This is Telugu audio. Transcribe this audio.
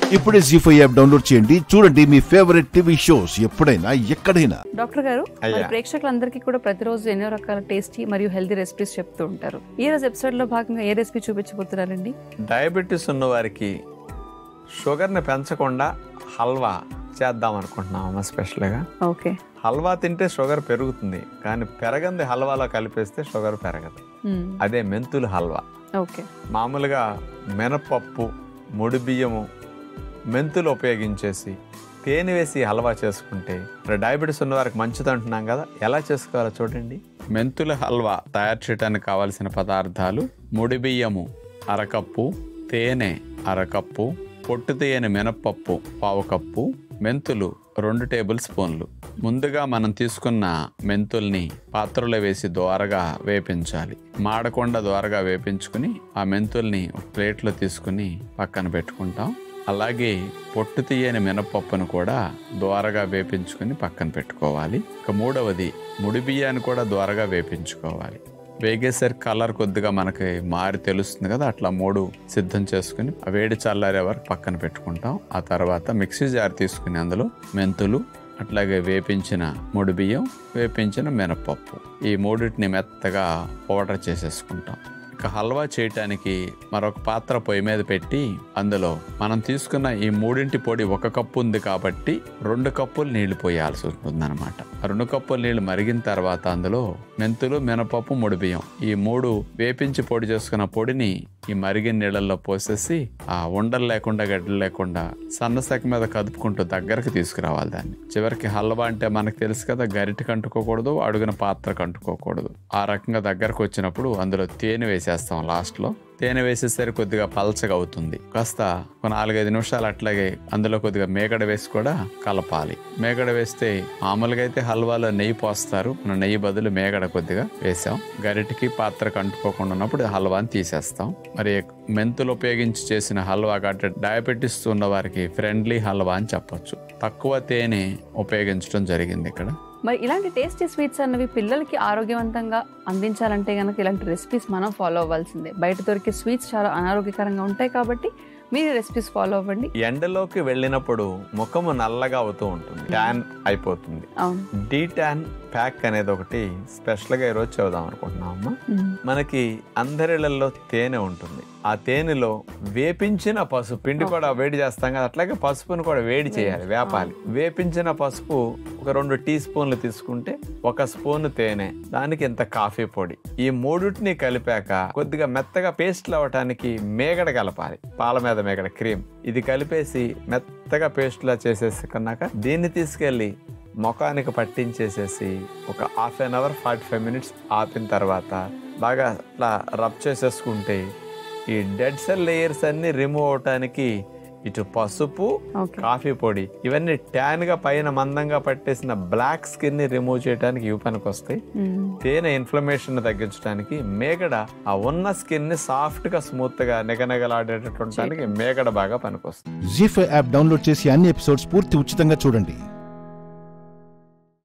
ఇప్పుడే జీ ఫైవ్ యాప్ డౌన్లోడ్ చేయండి చూడండి మీ ఫేవరెట్ టీవీ షోస్ ఎప్పుడైనా ఎక్కడైనా డాక్టర్ గారు అయ్యా. మరి ప్రేక్షకులందరికీ కూడా ప్రతిరోజు ఎన్నో రకాల టేస్టీ మరియు హెల్తీ రెసిపీస్ చెప్తూ ఉంటారు ఈ రోజు ఎపిసోడ్ లో భాగంగా ఏ రెసిపీ చూపించబోతున్నారండి డయాబెటీస్ ఉన్న వారికి షుగర్ని పెంచకుండా హల్వా చేద్దాం అనుకుంటున్నామమ్మా స్పెషల్గా ఓకే హల్వా తింటే షుగర్ పెరుగుతుంది కానీ పెరగంది హల్వాలో కలిపేస్తే షుగర్ పెరగదు అదే మెంతులు హల్వా ఓకే మామూలుగా మినపప్పు ముడి బియ్యము మెంతులు ఉపయోగించేసి తేనె వేసి హల్వా చేసుకుంటే ఇప్పుడు డయాబెటీస్ ఉన్న వారికి మంచిది అంటున్నాం కదా ఎలా చేసుకోవాలో చూడండి మెంతుల హల్వా తయారు చేయడానికి కావాల్సిన పదార్థాలు ముడి బియ్యము అరకప్పు తేనె అరకప్పు పొట్టు తేనె మినపప్పు పావు కప్పు మెంతులు రెండు టేబుల్ స్పూన్లు ముందుగా మనం తీసుకున్న మెంతుల్ని పాత్రలో వేసి దోరగా వేపించాలి మాడకుండా దోరగా వేపించుకుని ఆ మెంతుల్ని ఒక ప్లేట్లో తీసుకుని పక్కన పెట్టుకుంటాం అలాగే పొట్టు తీయని మినపప్పును కూడా దోరగా వేపించుకుని పక్కన పెట్టుకోవాలి ఇక మూడవది ముడి బియ్యాన్ని కూడా దోరగా వేపించుకోవాలి వేగేసరికి కలర్ కొద్దిగా మనకి మారి తెలుస్తుంది కదా అట్లా మూడు సిద్ధం చేసుకుని ఆ వేడి చల్లారే వరకు పక్కన పెట్టుకుంటాం ఆ తర్వాత మిక్సీ జార్ తీసుకుని అందులో మెంతులు అట్లాగే వేపించిన ముడి బియ్యం వేపించిన మినపప్పు ఈ మూడింటిని మెత్తగా పౌడర్ చేసేసుకుంటాం ఇక హల్వా చేయటానికి మరొక పాత్ర పొయ్యి మీద పెట్టి అందులో మనం తీసుకున్న ఈ మూడింటి పొడి ఒక కప్పు ఉంది కాబట్టి రెండు కప్పులు నీళ్లు పోయాల్సి ఉంటుంది అనమాట రెండు కప్పులు నీళ్లు మరిగిన తర్వాత అందులో మెంతులు మినపప్పు ముడి బియ్యం ఈ మూడు వేపించి పొడి చేసుకున్న పొడిని ఈ మరిగిన నీళ్ళల్లో పోసేసి ఆ ఉండలు లేకుండా గడ్డలు లేకుండా సన్నసెక మీద కదుపుకుంటూ దగ్గరకు తీసుకురావాలి దాన్ని చివరికి హల్వా అంటే మనకు తెలుసు కదా గరిటెకి అంటుకోకూడదు అడుగున పాత్రకు అంటుకోకూడదు ఆ రకంగా దగ్గరకు వచ్చినప్పుడు అందులో తేనె వేసేస్తాం లాస్ట్లో తేనె వేసేసరికి కొద్దిగా పలచగా అవుతుంది కాస్త ఒక నాలుగైదు నిమిషాలు అట్లాగే అందులో కొద్దిగా మేగడ వేసి కూడా కలపాలి మేగడ వేస్తే మామూలుగా అయితే హల్వాలో నెయ్యి పోస్తారు మనం నెయ్యి బదులు మేగడ కొద్దిగా వేసాం గరిటికి పాత్రకు అంటుకోకుండా ఉన్నప్పుడు హల్వాని తీసేస్తాం మరి మెంతులు ఉపయోగించి చేసిన హల్వా కాబట్టి డయాబెటీస్ ఉన్న వారికి ఫ్రెండ్లీ హల్వా అని చెప్పొచ్చు తక్కువ తేనె ఉపయోగించడం జరిగింది ఇక్కడ మరి ఇలాంటి టేస్టీ స్వీట్స్ అన్నవి పిల్లలకి ఆరోగ్యవంతంగా అందించాలంటే కనుక ఇలాంటి రెసిపీస్ మనం ఫాలో అవ్వాల్సిందే బయట దొరికే స్వీట్స్ చాలా అనారోగ్యకరంగా ఉంటాయి కాబట్టి మీరు రెసిపీస్ ఫాలో అవ్వండి ఎండలోకి వెళ్ళినప్పుడు ముఖము నల్లగా అవుతూ ఉంటుంది ట్యాన్ అయిపోతుంది అవును డీ ట్యాన్ ప్యాక్ అనేది ఒకటి స్పెషల్గా ఈరోజు చెబుదాం అనుకుంటున్నాం అమ్మా మ్మ్. మనకి అందరిళ్లలో తేనె ఉంటుంది ఆ తేనెలో వేపించిన పసుపు పిండి కూడా వేడి చేస్తాం కదా అట్లాగే పసుపును కూడా వేడి చేయాలి వేపాలి వేపించిన పసుపు ఒక రెండు టీ స్పూన్లు తీసుకుంటే ఒక స్పూన్ తేనె దానికి ఇంత కాఫీ పొడి ఈ మూడుటిని కలిపాక కొద్దిగా మెత్తగా పేస్ట్లు అవ్వటానికి మేగడ కలపాలి పాల మీద మేగడ క్రీమ్ ఇది కలిపేసి మెత్తగా పేస్ట్లా చేసేసుకున్నాక దీన్ని తీసుకెళ్ళి ముఖానికి పట్టించేసేసి ఒక half an hour forty five minutes ఆపిన తర్వాత బాగా అట్లా రబ్ చేసేసుకుంటే ఈ డెడ్ సెల్ లేయర్స్ అన్ని రిమూవ్ అవటానికి ఇటు పసుపు ఓకే కాఫీ పొడి ఇవన్నీ ట్యాన్ గా పైన మందంగా పట్టేసిన బ్లాక్ స్కిన్ ని రిమూవ్ చేయడానికి ఇవి పనికి వస్తాయి మ్మ్. తేనె ఇన్ఫ్లమేషన్ తగ్గించడానికి మేగడ ఆ ఉన్న స్కిన్ ని సాఫ్ట్ గా స్మూత్ గా నిగనగలాడేటటువంటి మేగడ బాగా పనికొస్తుంది జీ ఫైవ్ యాప్ డౌన్లోడ్ చేసి అన్ని ఎపిసోడ్స్ పూర్తి ఉచితంగా చూడండి